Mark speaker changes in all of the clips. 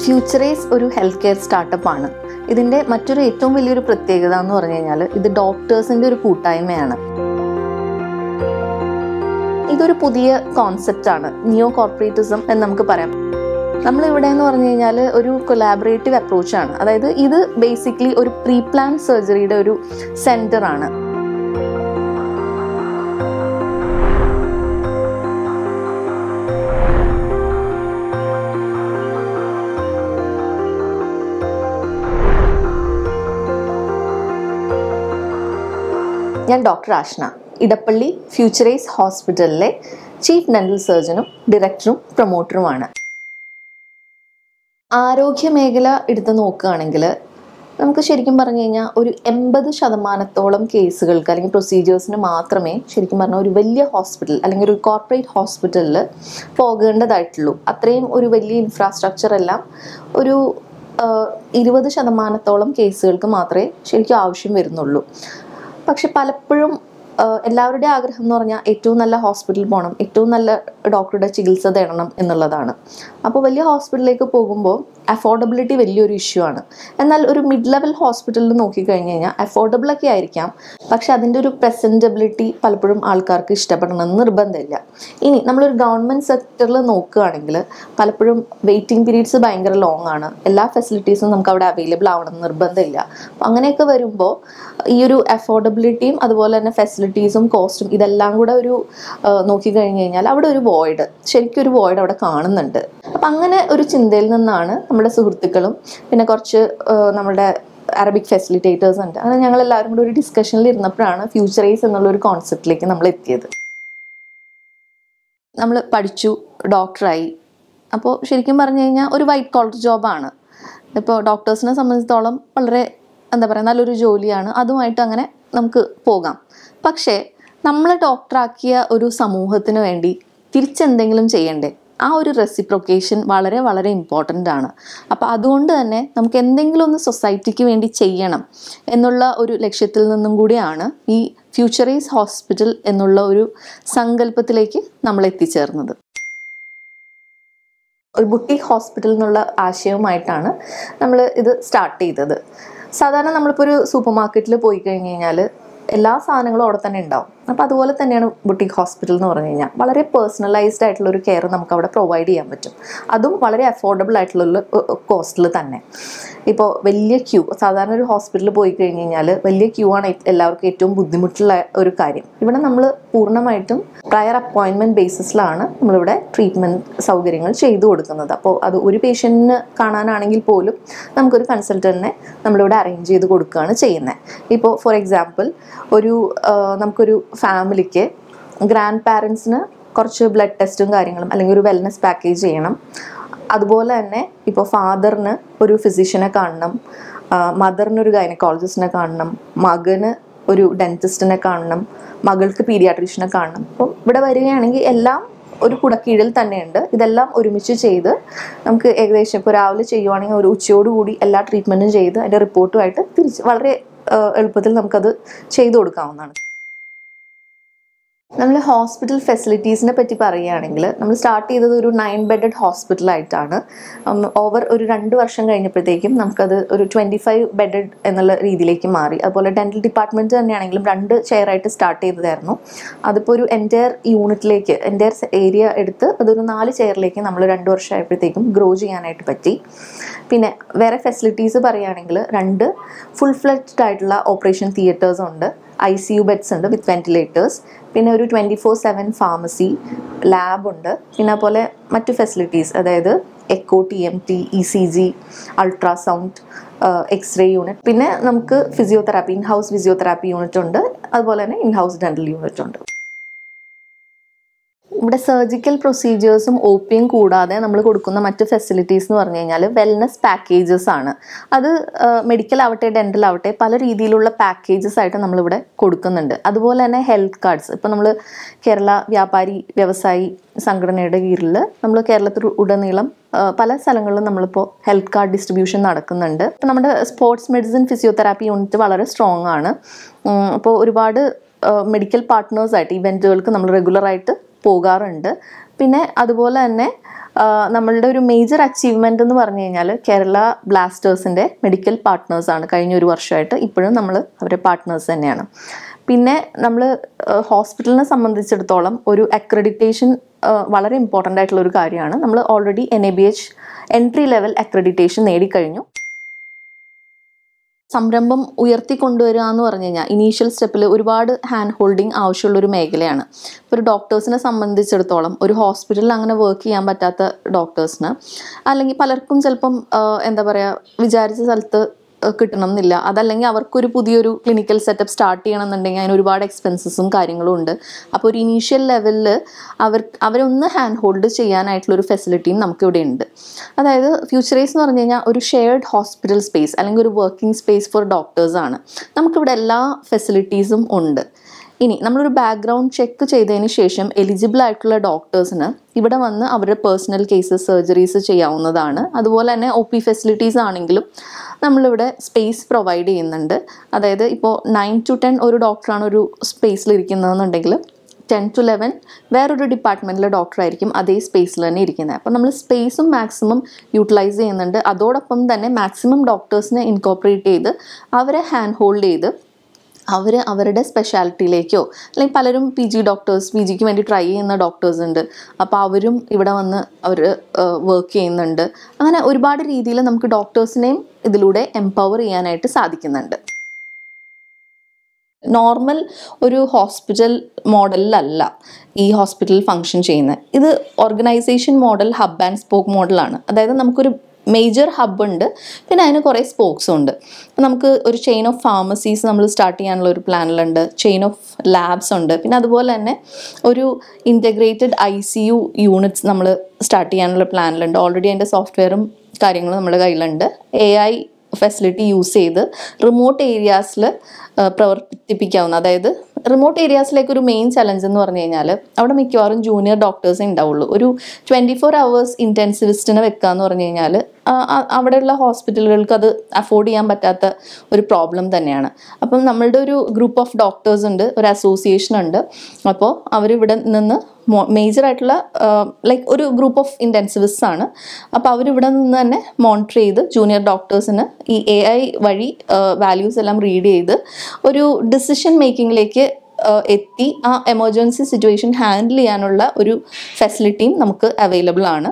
Speaker 1: Futurise ഒരു health care startup ആണ് ഇതിൻ്റെ മറ്റൊരു ഏറ്റവും വലിയൊരു പ്രത്യേകത എന്ന് പറഞ്ഞു കഴിഞ്ഞാൽ ഇത് ഡോക്ടേഴ്സിൻ്റെ ഒരു കൂട്ടായ്മയാണ് ഇതൊരു പുതിയ കോൺസെപ്റ്റ് ആണ് നിയോ കോർപ്പറേറ്റിസം എന്ന് നമുക്ക് പറയാം നമ്മളിവിടെ എന്ന് പറഞ്ഞു കഴിഞ്ഞാൽ ഒരു കൊലാബറേറ്റീവ് അപ്രോച്ചാണ് അതായത് ഇത് ബേസിക്കലി ഒരു പ്രീ പ്ലാൻ സർജറിയുടെ ഒരു സെൻറ്റർ ആണ് ഞാൻ ഡോക്ടർ ആഷ്ന ഇടപ്പള്ളി ഫ്യൂച്ചറൈസ് ഹോസ്പിറ്റലിലെ ചീഫ് ഡെന്റൽ സർജനും ഡയറക്ടറും പ്രൊമോട്ടറുമാണ് ആരോഗ്യ മേഖല എടുത്ത് നോക്കുകയാണെങ്കിൽ നമുക്ക് ശരിക്കും പറഞ്ഞു കഴിഞ്ഞാൽ ഒരു എൺപത് ശതമാനത്തോളം കേസുകൾക്ക് അല്ലെങ്കിൽ പ്രൊസീജിയേഴ്സിന് മാത്രമേ ശരിക്കും പറഞ്ഞാൽ ഒരു വലിയ ഹോസ്പിറ്റൽ അല്ലെങ്കിൽ ഒരു കോർപ്പറേറ്റ് ഹോസ്പിറ്റലിൽ പോകേണ്ടതായിട്ടുള്ളൂ അത്രയും ഒരു വലിയ ഇൻഫ്രാസ്ട്രക്ചർ എല്ലാം ഒരു ഇരുപത് ശതമാനത്തോളം കേസുകൾക്ക് മാത്രമേ ശരിക്കും ആവശ്യം വരുന്നുള്ളൂ പക്ഷെ പലപ്പോഴും എല്ലാവരുടെയും ആഗ്രഹം എന്ന് പറഞ്ഞാൽ ഏറ്റവും നല്ല ഹോസ്പിറ്റലിൽ പോകണം ഏറ്റവും നല്ല ഡോക്ടറുടെ ചികിത്സ തേടണം എന്നുള്ളതാണ് അപ്പോൾ വലിയ ഹോസ്പിറ്റലിലേക്ക് പോകുമ്പോൾ അഫോർഡബിലിറ്റി വലിയൊരു ഇഷ്യൂ ആണ് എന്നാൽ ഒരു മിഡ് ലെവൽ ഹോസ്പിറ്റലിൽ നോക്കിക്കഴിഞ്ഞ് കഴിഞ്ഞാൽ അഫോർഡബിൾ ഒക്കെ ആയിരിക്കാം പക്ഷെ അതിൻ്റെ ഒരു പ്രസൻറ്റബിലിറ്റി പലപ്പോഴും ആൾക്കാർക്ക് ഇഷ്ടപ്പെടണമെന്ന് നിർബന്ധമില്ല ഇനി നമ്മളൊരു ഗവൺമെൻറ് സെക്ടറിൽ നോക്കുകയാണെങ്കിൽ പലപ്പോഴും വെയിറ്റിംഗ് പീരീഡ്സ് ഭയങ്കര ലോങ് ആണ് എല്ലാ ഫെസിലിറ്റീസും നമുക്ക് അവിടെ അവൈലബിൾ ആവണമെന്ന് നിർബന്ധമില്ല അപ്പം അങ്ങനെയൊക്കെ വരുമ്പോൾ ഈ ഒരു അഫോർഡബിലിറ്റിയും അതുപോലെ തന്നെ ഫെസിലിറ്റീസും കോസ്റ്റും ഇതെല്ലാം കൂടെ ഒരു നോക്കിക്കഴിഞ്ഞ് കഴിഞ്ഞാൽ അവിടെ ഒരു വോയിഡ് ശരിക്കും ഒരു വോയിഡ് അവിടെ കാണുന്നുണ്ട് അപ്പം അങ്ങനെ ഒരു ചിന്തയിൽ നിന്നാണ് നമ്മുടെ സുഹൃത്തുക്കളും പിന്നെ കുറച്ച് നമ്മുടെ അറബിക് ഫെസിലിറ്റേറ്റേഴ്സ് ഉണ്ട് അങ്ങനെ ഞങ്ങൾ എല്ലാവരും കൂടി ഒരു ഡിസ്കഷനിൽ ഇരുന്നപ്പോഴാണ് ഫ്യൂച്ചറൈസ് എന്നുള്ള ഒരു കോൺസെപ്റ്റിലേക്ക് നമ്മൾ എത്തിയത് നമ്മൾ പഠിച്ചു ഡോക്ടറായി അപ്പോൾ ശരിക്കും പറഞ്ഞു കഴിഞ്ഞാൽ ഒരു വൈറ്റ് കോളർ ജോബാണ് ഇപ്പോൾ ഡോക്ടേഴ്സിനെ സംബന്ധിച്ചിടത്തോളം വളരെ എന്താ പറയുക നല്ലൊരു ജോലിയാണ് അതുമായിട്ട് അങ്ങനെ നമുക്ക് പോകാം പക്ഷേ നമ്മളെ ഡോക്ടറാക്കിയ ഒരു സമൂഹത്തിന് വേണ്ടി തിരിച്ചെന്തെങ്കിലും ചെയ്യണ്ടേ ആ ഒരു റെസിപ്രൊക്കേഷൻ വളരെ വളരെ ഇമ്പോർട്ടൻ്റ് ആണ് അപ്പോൾ അതുകൊണ്ട് തന്നെ നമുക്ക് എന്തെങ്കിലും ഒന്ന് സൊസൈറ്റിക്ക് വേണ്ടി ചെയ്യണം എന്നുള്ള ഒരു ലക്ഷ്യത്തിൽ നിന്നും കൂടിയാണ് ഈ ഫ്യൂച്ചറൈസ് ഹോസ്പിറ്റൽ എന്നുള്ള ഒരു സങ്കല്പത്തിലേക്ക് നമ്മൾ എത്തിച്ചേർന്നത് ഒരു ബുട്ടീക് ഹോസ്പിറ്റൽ എന്നുള്ള ആശയവുമായിട്ടാണ് നമ്മൾ ഇത് സ്റ്റാർട്ട് ചെയ്തത് സാധാരണ നമ്മളിപ്പോൾ ഒരു സൂപ്പർ മാർക്കറ്റിൽ പോയി കഴിഞ്ഞ് കഴിഞ്ഞാൽ എല്ലാ സാധനങ്ങളും അവിടെ തന്നെ ഉണ്ടാവും അപ്പോൾ അതുപോലെ തന്നെയാണ് ബുട്ടീക് ഹോസ്പിറ്റൽ എന്ന് പറഞ്ഞു കഴിഞ്ഞാൽ വളരെ പേഴ്സണലൈസ്ഡ് ആയിട്ടുള്ള ഒരു കെയർ നമുക്ക് അവിടെ പ്രൊവൈഡ് ചെയ്യാൻ പറ്റും അതും വളരെ അഫോർഡബിൾ ആയിട്ടുള്ള കോസ്റ്റിൽ തന്നെ ഇപ്പോൾ വലിയ ക്യൂ സാധാരണ ഒരു ഹോസ്പിറ്റലിൽ പോയി കഴിഞ്ഞ് കഴിഞ്ഞാൽ വലിയ ക്യൂ ആണ് എല്ലാവർക്കും ഏറ്റവും ബുദ്ധിമുട്ടുള്ള ഒരു കാര്യം ഇവിടെ നമ്മൾ പൂർണ്ണമായിട്ടും പ്രയർ അപ്പോയിൻമെൻറ്റ് ബേസിസിലാണ് നമ്മളിവിടെ ട്രീറ്റ്മെൻറ്റ് സൗകര്യങ്ങൾ ചെയ്തു കൊടുക്കുന്നത് അപ്പോൾ അത് ഒരു പേഷ്യൻറ്റിന് കാണാനാണെങ്കിൽ പോലും നമുക്കൊരു കൺസൾട്ടൻറ്റിനെ നമ്മളിവിടെ അറേഞ്ച് ചെയ്ത് കൊടുക്കുകയാണ് ചെയ്യുന്നത് ഇപ്പോൾ ഫോർ എക്സാമ്പിൾ ഒരു നമുക്കൊരു ഫാമിലിക്ക് ഗ്രാൻഡ് പാരൻസിന് കുറച്ച് ബ്ലഡ് ടെസ്റ്റും കാര്യങ്ങളും അല്ലെങ്കിൽ ഒരു വെൽനസ് പാക്കേജ് ചെയ്യണം അതുപോലെ തന്നെ ഇപ്പോൾ ഫാദറിന് ഒരു ഫിസിഷ്യനെ കാണണം മദറിന് ഒരു ഗൈനക്കോളജിസ്റ്റിനെ കാണണം മകന് ഒരു ഡെൻറ്റിസ്റ്റിനെ കാണണം മകൾക്ക് പീഡിയാട്രീഷ്യനെ കാണണം അപ്പം ഇവിടെ വരികയാണെങ്കിൽ എല്ലാം ഒരു കുടക്കീഴിൽ തന്നെയുണ്ട് ഇതെല്ലാം ഒരുമിച്ച് ചെയ്ത് നമുക്ക് ഏകദേശം ഇപ്പോൾ രാവിലെ ചെയ്യുവാണെങ്കിൽ ഒരു ഉച്ചയോടുകൂടി എല്ലാ ട്രീറ്റ്മെൻറ്റും ചെയ്ത് അതിൻ്റെ റിപ്പോർട്ടുമായിട്ട് തിരിച്ച് വളരെ എളുപ്പത്തിൽ നമുക്കത് ചെയ്തു കൊടുക്കാവുന്നതാണ് നമ്മൾ ഹോസ്പിറ്റൽ ഫെസിലിറ്റീസിനെ പറ്റി പറയുകയാണെങ്കിൽ നമ്മൾ സ്റ്റാർട്ട് ചെയ്തത് ഒരു നയൻ ബെഡഡ് ഹോസ്പിറ്റലായിട്ടാണ് ഓവർ ഒരു രണ്ട് വർഷം കഴിഞ്ഞപ്പോഴത്തേക്കും നമുക്കത് ഒരു ട്വൻറ്റി ഫൈവ് ബെഡഡ് എന്നുള്ള രീതിയിലേക്ക് മാറി അതുപോലെ ഡെൻറ്റൽ ഡിപ്പാർട്ട്മെൻറ്റ് തന്നെയാണെങ്കിലും രണ്ട് ചെയറായിട്ട് സ്റ്റാർട്ട് ചെയ്തതായിരുന്നു അതിപ്പോൾ ഒരു എൻറ്റയർ യൂണിറ്റിലേക്ക് എൻറ്റയർ ഏരിയ എടുത്ത് അതൊരു നാല് ചെയറിലേക്ക് നമ്മൾ രണ്ട് വർഷമായപ്പോഴത്തേക്കും ഗ്രോ ചെയ്യാനായിട്ട് പറ്റി പിന്നെ വേറെ ഫെസിലിറ്റീസ് പറയുകയാണെങ്കിൽ രണ്ട് ഫുൾ ഫ്ലെഡ്ഡ് ആയിട്ടുള്ള ഓപ്പറേഷൻ തിയേറ്റേഴ്സ് ഉണ്ട് ഐ സി യു ബെഡ്സ് ഉണ്ട് വിത്ത് വെൻറ്റിലേറ്റേഴ്സ് പിന്നെ ഒരു twenty four seven pharmacy lab ഉണ്ട് പിന്നെ അതുപോലെ മറ്റു ഫെസിലിറ്റീസ് അതായത് echo T M T E C G ultrasound x ray unit പിന്നെ നമുക്ക് physiotherapy in house physiotherapy unit ഉണ്ട് അതുപോലെ തന്നെ ഇൻ ഹൗസ് ഡെൻ്റൽ യൂണിറ്റ് ഉണ്ട് ഇവിടെ സർജിക്കൽ പ്രൊസീജിയേഴ്സും ഒ പിയും കൂടാതെ നമ്മൾ കൊടുക്കുന്ന മറ്റ് ഫെസിലിറ്റീസ് എന്ന് പറഞ്ഞു കഴിഞ്ഞാൽ വെൽനസ് പാക്കേജസ് ആണ് അത് മെഡിക്കൽ ആവട്ടെ ഡെൻ്റൽ ആവട്ടെ പല രീതിയിലുള്ള പാക്കേജസ് ആയിട്ട് നമ്മളിവിടെ കൊടുക്കുന്നുണ്ട് അതുപോലെ തന്നെ ഹെൽത്ത് കാർഡ്സ് ഇപ്പോൾ നമ്മൾ കേരള വ്യാപാരി വ്യവസായി സംഘടനയുടെ കീഴിൽ നമ്മൾ കേരളത്തിൽ ഉടനീളം പല സ്ഥലങ്ങളിലും നമ്മളിപ്പോൾ ഹെൽത്ത് കാർഡ് ഡിസ്ട്രിബ്യൂഷൻ നടക്കുന്നുണ്ട് ഇപ്പോൾ നമ്മുടെ സ്പോർട്സ് മെഡിസിൻ ഫിസിയോതെറാപ്പി യൂണിറ്റ് വളരെ സ്ട്രോങ് ആണ് അപ്പോൾ ഒരുപാട് മെഡിക്കൽ പാർട്ട്നേഴ്സായിട്ട് ഇവൻറ്റുകൾക്ക് നമ്മൾ റെഗുലറായിട്ട് പോകാറുണ്ട് പിന്നെ അതുപോലെ തന്നെ നമ്മളുടെ ഒരു മേജർ അച്ചീവ്മെൻ്റ് എന്ന് പറഞ്ഞു കഴിഞ്ഞാൽ കേരള ബ്ലാസ്റ്റേഴ്സിൻ്റെ മെഡിക്കൽ പാർട്ട്നേഴ്സാണ് കഴിഞ്ഞ ഒരു വർഷമായിട്ട് ഇപ്പോഴും നമ്മൾ അവരുടെ പാർട്ട്നേഴ്സ് തന്നെയാണ് പിന്നെ നമ്മൾ ഹോസ്പിറ്റലിനെ സംബന്ധിച്ചിടത്തോളം ഒരു അക്രഡിറ്റേഷൻ വളരെ ഇമ്പോർട്ടൻ്റ് ആയിട്ടുള്ള ഒരു കാര്യമാണ് നമ്മൾ already N A B H entry level accreditation നേടിക്കഴിഞ്ഞു സംരംഭം ഉയർത്തിക്കൊണ്ടുവരിക എന്ന് പറഞ്ഞു കഴിഞ്ഞാൽ ഇനീഷ്യൽ സ്റ്റെപ്പിൽ ഒരുപാട് ഹാൻഡ് ഹോൾഡിങ് ആവശ്യമുള്ള ഒരു മേഖലയാണ് ഇപ്പോൾ ഒരു ഡോക്ടേഴ്സിനെ സംബന്ധിച്ചിടത്തോളം ഒരു ഹോസ്പിറ്റലിൽ അങ്ങനെ വർക്ക് ചെയ്യാൻ പറ്റാത്ത ഡോക്ടേഴ്സിന് അല്ലെങ്കിൽ പലർക്കും ചിലപ്പം ആ, എന്താ പറയുക വിചാരിച്ച സ്ഥലത്ത് ആ, കിട്ടണം എന്നില്ല അതല്ലെങ്കിൽ അവർക്കൊരു പുതിയൊരു ക്ലിനിക്കൽ സെറ്റപ്പ് സ്റ്റാർട്ട് ചെയ്യണം എന്നുണ്ടെങ്കിൽ അതിന് ഒരുപാട് എക്സ്പെൻസസും കാര്യങ്ങളും ഉണ്ട് അപ്പോൾ ഒരു ഇനീഷ്യൽ ലെവലിൽ അവർ അവരൊന്ന് ഹാൻഡ് ഹോൾഡ് ചെയ്യാനായിട്ടുള്ള ഒരു ഫെസിലിറ്റിയും നമുക്കിവിടെ ഉണ്ട് അതായത് ഫ്യൂച്ചറൈസ് എന്ന് പറഞ്ഞു കഴിഞ്ഞാൽ ഒരു ഷെയർഡ് ഹോസ്പിറ്റൽ സ്പേസ് അല്ലെങ്കിൽ ഒരു വർക്കിംഗ് സ്പേസ് ഫോർ ഡോക്ടേഴ്സാണ് നമുക്കിവിടെ എല്ലാ ഫെസിലിറ്റീസും ഉണ്ട് ഇനി നമ്മളൊരു ബാക്ക്ഗ്രൗണ്ട് ചെക്ക് ചെയ്തതിന് ശേഷം എലിജിബിൾ ആയിട്ടുള്ള ഡോക്ടേഴ്സിന് ഇവിടെ വന്ന് അവരുടെ പേഴ്സണൽ കേസസ് സർജറീസ് ചെയ്യാവുന്നതാണ് അതുപോലെ തന്നെ ഒ പി ഫെസിലിറ്റീസ് ആണെങ്കിലും നമ്മളിവിടെ സ്പേസ് പ്രൊവൈഡ് ചെയ്യുന്നുണ്ട് അതായത് ഇപ്പോൾ നയൻ ടു ടെൻ ഒരു ഡോക്ടറാണ് ഒരു സ്പേസിൽ ഇരിക്കുന്നതെന്നുണ്ടെങ്കിൽ ടെൻ ടു ലെവൻ വേറൊരു ഡിപ്പാർട്ട്മെൻറ്റിലെ ഡോക്ടറായിരിക്കും അതേ സ്പേസിൽ തന്നെ ഇരിക്കുന്നത് അപ്പോൾ നമ്മൾ സ്പേസും മാക്സിമം യൂട്ടിലൈസ് ചെയ്യുന്നുണ്ട് അതോടൊപ്പം തന്നെ മാക്സിമം ഡോക്ടേഴ്സിനെ ഇൻകോപ്പറേറ്റ് ചെയ്ത് അവരെ ഹാൻഡ് ഹോൾഡ് ചെയ്ത് അവർ അവരുടെ സ്പെഷ്യാലിറ്റിയിലേക്കോ അല്ലെങ്കിൽ പലരും പി ജി ഡോക്ടേഴ്സ് പി ജിക്ക് വേണ്ടി ട്രൈ ചെയ്യുന്ന ഡോക്ടേഴ്സ് ഉണ്ട് അപ്പോൾ അവരും ഇവിടെ വന്ന് അവർ വർക്ക് ചെയ്യുന്നുണ്ട് അങ്ങനെ ഒരുപാട് രീതിയിൽ നമുക്ക് ഡോക്ടേഴ്സിനെയും ഇതിലൂടെ എംപവർ ചെയ്യാനായിട്ട് സാധിക്കുന്നുണ്ട് നോർമൽ ഒരു ഹോസ്പിറ്റൽ മോഡലിലല്ല ഈ ഹോസ്പിറ്റൽ ഫങ്ഷൻ ചെയ്യുന്നത് ഇത് organisation model hub and spoke മോഡലാണ് അതായത് നമുക്കൊരു മേജർ ഹബ് ഉണ്ട് പിന്നെ അതിന് കുറേ സ്പോക്സും ഉണ്ട് നമുക്ക് ഒരു ചെയിൻ ഓഫ് ഫാർമസീസ് നമ്മൾ സ്റ്റാർട്ട് ചെയ്യാനുള്ള ഒരു പ്ലാനിലുണ്ട് ചെയിൻ ഓഫ് ലാബ്സ് ഉണ്ട് പിന്നെ അതുപോലെ തന്നെ ഒരു integrated I C U units നമ്മൾ സ്റ്റാർട്ട് ചെയ്യാനുള്ള പ്ലാനിലുണ്ട് ഓൾറെഡി അതിൻ്റെ സോഫ്റ്റ്വെയറും കാര്യങ്ങളും നമ്മുടെ കയ്യിലുണ്ട് എ ഐ ഫെസിലിറ്റി യൂസ് ചെയ്ത് റിമോട്ട് ഏരിയാസിൽ പ്രവർത്തിപ്പിക്കാവുന്ന അതായത് റിമോട്ട് ഏരിയാസിലേക്ക് ഒരു മെയിൻ ചലഞ്ച് എന്ന് പറഞ്ഞു കഴിഞ്ഞാൽ അവിടെ മിക്കവാറും ജൂനിയർ ഡോക്ടേഴ്സേ ഉണ്ടാവുള്ളൂ ഒരു ട്വൻറ്റി ഫോർ അവേഴ്സ് ഇൻറ്റൻസിവിസ്റ്റിനെ വെക്കുക എന്ന് പറഞ്ഞു കഴിഞ്ഞാൽ അവിടെയുള്ള ഹോസ്പിറ്റലുകൾക്ക് അത് അഫോർഡ് ചെയ്യാൻ പറ്റാത്ത ഒരു പ്രോബ്ലം തന്നെയാണ് അപ്പം നമ്മളുടെ ഒരു ഗ്രൂപ്പ് ഓഫ് ഡോക്ടേഴ്സ് ഉണ്ട് ഒരു അസോസിയേഷൻ ഉണ്ട് അപ്പോൾ അവരിവിടെ നിന്ന് മേജർ ആയിട്ടുള്ള ലൈക്ക് ഒരു ഗ്രൂപ്പ് ഓഫ് ഇൻറ്റൻസിവിസ്റ്റ് ആണ് അപ്പോൾ അവരിവിടെ നിന്ന് തന്നെ മോണിറ്റർ ചെയ്ത് ജൂനിയർ ഡോക്ടേഴ്സിന് ഈ എ ഐ വഴി വാല്യൂസ് എല്ലാം റീഡ് ചെയ്ത് ഒരു ഡിസിഷൻ മേക്കിങ്ങിലേക്ക് എത്തി ആ എമർജൻസി സിറ്റുവേഷൻ ഹാൻഡിൽ ചെയ്യാനുള്ള ഒരു ഫെസിലിറ്റിയും നമുക്ക് അവൈലബിൾ ആണ്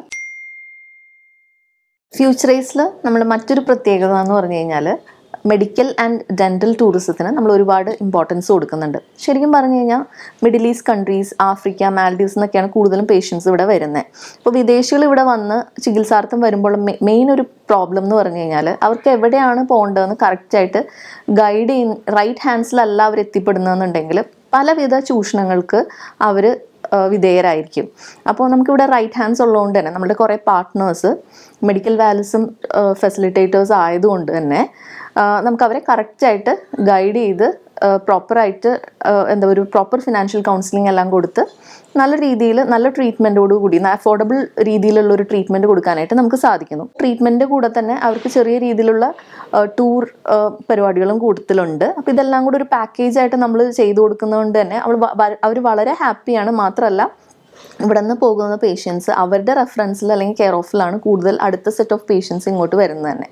Speaker 1: ഫ്യൂച്ചറൈസിൽ നമ്മൾ മറ്റൊരു പ്രത്യേകത എന്ന് പറഞ്ഞു കഴിഞ്ഞാൽ മെഡിക്കൽ ആൻഡ് ഡെൻറ്റൽ ടൂറിസത്തിന് നമ്മൾ ഒരുപാട് ഇമ്പോർട്ടൻസ് കൊടുക്കുന്നുണ്ട് ശരിക്കും പറഞ്ഞു കഴിഞ്ഞാൽ middle east countries Africa Maldives എന്നൊക്കെയാണ് കൂടുതലും പേഷ്യൻസ് ഇവിടെ വരുന്നത് ഇപ്പോൾ വിദേശികൾ ഇവിടെ വന്ന് ചികിത്സാർത്ഥം വരുമ്പോൾ മെയിൻ ഒരു പ്രോബ്ലം എന്ന് പറഞ്ഞു കഴിഞ്ഞാൽ അവർക്ക് എവിടെയാണ് പോകേണ്ടതെന്ന് കറക്റ്റായിട്ട് ഗൈഡ് ചെയ്യുന്ന റൈറ്റ് ഹാൻഡ്സിലല്ല അവർ എത്തിപ്പെടുന്നതെന്നുണ്ടെങ്കിൽ പലവിധ ചൂഷണങ്ങൾക്ക് അവർ വിധേയരായിരിക്കും അപ്പോൾ നമുക്കിവിടെ റൈറ്റ് ഹാൻഡ്സ് ഉള്ളതുകൊണ്ട് തന്നെ നമ്മുടെ കുറേ പാർട്ട്നേഴ്സ് മെഡിക്കൽ വാലിസും ഫെസിലിറ്റേറ്റേഴ്സ് ആയതുകൊണ്ട് തന്നെ നമുക്ക് അവരെ കറക്റ്റായിട്ട് ഗൈഡ് ചെയ്ത് പ്രോപ്പറായിട്ട് എന്താ ഒരു പ്രോപ്പർ ഫിനാൻഷ്യൽ കൗൺസിലിംഗ് എല്ലാം കൊടുത്ത് നല്ല രീതിയിൽ നല്ല ട്രീറ്റ്മെൻറ്റോട് കൂടി അഫോർഡബിൾ രീതിയിലുള്ള ഒരു ട്രീറ്റ്മെൻറ്റ് കൊടുക്കാനായിട്ട് നമുക്ക് സാധിക്കുന്നു ട്രീറ്റ്മെൻറ്റ് കൂടെ തന്നെ അവർക്ക് ചെറിയ രീതിയിലുള്ള ടൂർ പരിപാടികളും കൂടുതലുണ്ട് അപ്പോൾ ഇതെല്ലാം കൂടി ഒരു പാക്കേജ് ആയിട്ട് നമ്മൾ ചെയ്തു കൊടുക്കുന്നതുകൊണ്ട് തന്നെ അവൾ അവർ വളരെ ഹാപ്പിയാണ് മാത്രമല്ല ഇവിടെ നിന്ന് പോകുന്ന പേഷ്യൻസ് അവരുടെ റെഫറൻസിൽ അല്ലെങ്കിൽ കെയർ ഓഫിലാണ് കൂടുതൽ അടുത്ത സെറ്റ് ഓഫ് പേഷ്യൻസ് ഇങ്ങോട്ട് വരുന്നത് തന്നെ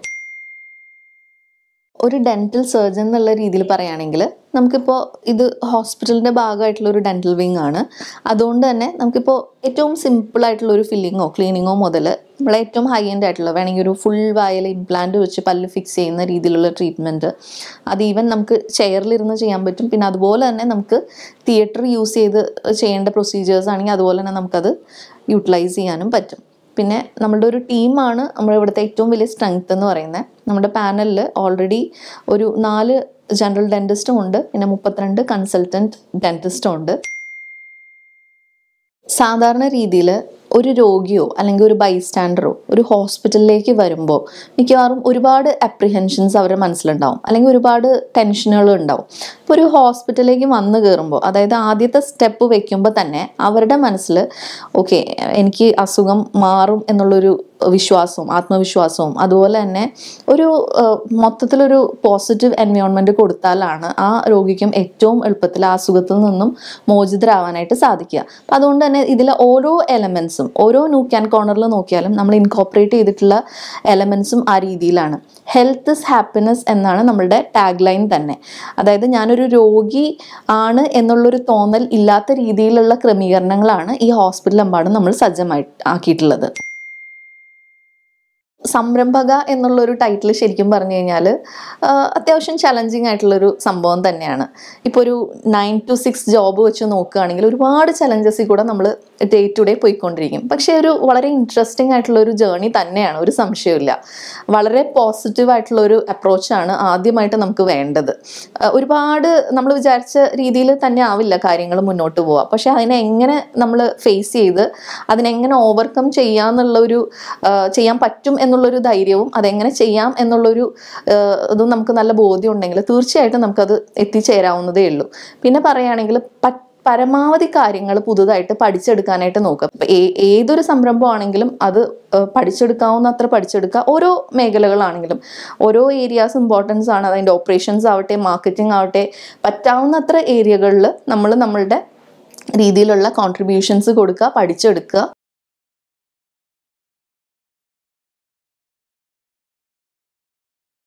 Speaker 1: ഒരു ഡെൻറ്റൽ സർജൻ എന്നുള്ള രീതിയിൽ പറയുകയാണെങ്കിൽ നമുക്കിപ്പോൾ ഇത് ഹോസ്പിറ്റലിൻ്റെ ഭാഗമായിട്ടുള്ള ഒരു ഡെൻറ്റൽ വിങ് ആണ് അതുകൊണ്ട് തന്നെ നമുക്കിപ്പോൾ ഏറ്റവും സിമ്പിൾ ആയിട്ടുള്ള ഒരു ഫില്ലിങ്ങോ ക്ലീനിങ്ങോ മുതൽ നമ്മളെ ഏറ്റവും ഹൈ എൻഡ് ആയിട്ടുള്ള വേണമെങ്കിൽ ഒരു ഫുൾ വായൽ ഇംപ്ലാന്റ് വെച്ച് പല്ല് ഫിക്സ് ചെയ്യുന്ന രീതിയിലുള്ള ട്രീറ്റ്മെൻറ്റ് അത് ഈവൻ നമുക്ക് ചെയറിലിരുന്ന് ചെയ്യാൻ പറ്റും പിന്നെ അതുപോലെ തന്നെ നമുക്ക് തിയേറ്റർ യൂസ് ചെയ്ത് ചെയ്യേണ്ട പ്രൊസീജിയേഴ്സ് ആണെങ്കിൽ അതുപോലെ തന്നെ നമുക്കത് യൂട്ടിലൈസ് ചെയ്യാനും പറ്റും പിന്നെ നമ്മളുടെ ഒരു ടീമാണ് നമ്മുടെ ഇവിടുത്തെ ഏറ്റവും വലിയ സ്ട്രെങ്ത് എന്ന് പറയുന്നത് നമ്മുടെ പാനലിൽ ഓൾറെഡി ഒരു നാല് ജനറൽ ഡെൻറ്റിസ്റ്റും ഉണ്ട് പിന്നെ മുപ്പത്തിരണ്ട് കൺസൾട്ടൻറ്റ് ഡെൻറ്റിസ്റ്റും ഉണ്ട് സാധാരണ രീതിയിൽ ഒരു രോഗിയോ അല്ലെങ്കിൽ ഒരു ബൈസ്റ്റാൻഡറോ ഒരു ഹോസ്പിറ്റലിലേക്ക് വരുമ്പോൾ മിക്കവാറും ഒരുപാട് അപ്രിഹെൻഷൻസ് അവരുടെ മനസ്സിലുണ്ടാവും അല്ലെങ്കിൽ ഒരുപാട് ടെൻഷനുകൾ ഉണ്ടാവും ഇപ്പോൾ ഒരു ഹോസ്പിറ്റലിലേക്ക് വന്നു കയറുമ്പോൾ അതായത് ആദ്യത്തെ സ്റ്റെപ്പ് വെക്കുമ്പോൾ തന്നെ അവരുടെ മനസ്സിൽ ഓക്കെ എനിക്ക് അസുഖം മാറും എന്നുള്ളൊരു വിശ്വാസവും ആത്മവിശ്വാസവും അതുപോലെ തന്നെ ഒരു ആ, മൊത്തത്തിലൊരു പോസിറ്റീവ് എൻവയോൺമെൻറ്റ് കൊടുത്താലാണ് ആ രോഗിക്കും ഏറ്റവും എളുപ്പത്തിൽ ആ അസുഖത്തിൽ നിന്നും മോചിതരാവാനായിട്ട് സാധിക്കുക അപ്പം അതുകൊണ്ട് തന്നെ ഇതിലെ ഓരോ എലമെൻസും ഓരോ നൂക്ക് ആൻഡ് കോർണറിൽ നോക്കിയാലും നമ്മൾ ഇൻകോപ്പറേറ്റ് ചെയ്തിട്ടുള്ള എലമെൻസും ആ രീതിയിലാണ് ഹെൽത്ത് ഇസ് ഹാപ്പിനെസ് എന്നാണ് നമ്മളുടെ ടാഗ് ലൈൻ തന്നെ അതായത് ഞാനൊരു രോഗി ആണ് എന്നുള്ളൊരു തോന്നൽ ഇല്ലാത്ത രീതിയിലുള്ള ക്രമീകരണങ്ങളാണ് ഈ ഹോസ്പിറ്റലെമ്പാടും നമ്മൾ സജ്ജമായി ആക്കിയിട്ടുള്ളത് സംരംഭക എന്നുള്ളൊരു ടൈറ്റിൽ ശരിക്കും പറഞ്ഞു കഴിഞ്ഞാൽ അത്യാവശ്യം ചലഞ്ചിങ് ആയിട്ടുള്ളൊരു സംഭവം തന്നെയാണ് ഇപ്പോൾ ഒരു നയൻ ടു സിക്സ് ജോബ് വെച്ച് നോക്കുകയാണെങ്കിൽ ഒരുപാട് ചലഞ്ചസിൽ കൂടെ നമ്മൾ ഡേ ടു ഡേ പോയിക്കൊണ്ടിരിക്കും പക്ഷേ ഒരു വളരെ ഇൻട്രസ്റ്റിംഗ് ആയിട്ടുള്ള ഒരു ജേർണി തന്നെയാണ് ഒരു സംശയമില്ല വളരെ പോസിറ്റീവ് ആയിട്ടുള്ള ഒരു അപ്രോച്ചാണ് ആദ്യമായിട്ട് നമുക്ക് വേണ്ടത് ആ, ഒരുപാട് നമ്മൾ വിചാരിച്ച രീതിയിൽ തന്നെ ആവില്ല കാര്യങ്ങൾ മുന്നോട്ട് പോവുക പക്ഷെ അതിനെ എങ്ങനെ നമ്മൾ ഫേസ് ചെയ്ത് അതിനെങ്ങനെ ഓവർകം ചെയ്യാന്നുള്ള ഒരു ആ, ചെയ്യാൻ പറ്റും എന്നുള്ളൊരു ധൈര്യവും അതെങ്ങനെ ചെയ്യാം എന്നുള്ളൊരു ആ, ഇതും നമുക്ക് നല്ല ബോധ്യം ഉണ്ടെങ്കിൽ തീർച്ചയായിട്ടും നമുക്കത് എത്തിച്ചേരാവുന്നതേ ഉള്ളൂ പിന്നെ പറയുകയാണെങ്കിൽ പ പരമാവധി കാര്യങ്ങൾ പുതുതായിട്ട് പഠിച്ചെടുക്കാനായിട്ട് നോക്കുക ഇപ്പം ഏ- ഏതൊരു സംരംഭമാണെങ്കിലും അത് ആ, പഠിച്ചെടുക്കാവുന്ന അത്ര പഠിച്ചെടുക്കുക ഓരോ മേഖലകളാണെങ്കിലും ഓരോ ഏരിയാസ് ഇമ്പോർട്ടൻസ് ആണ് അതിൻ്റെ ഓപ്പറേഷൻസ് ആവട്ടെ മാർക്കറ്റിംഗ് ആവട്ടെ പറ്റാവുന്നത്ര ഏരിയകളിൽ നമ്മൾ നമ്മളുടെ രീതിയിലുള്ള കോൺട്രിബ്യൂഷൻസ് കൊടുക്കുക പഠിച്ചെടുക്കുക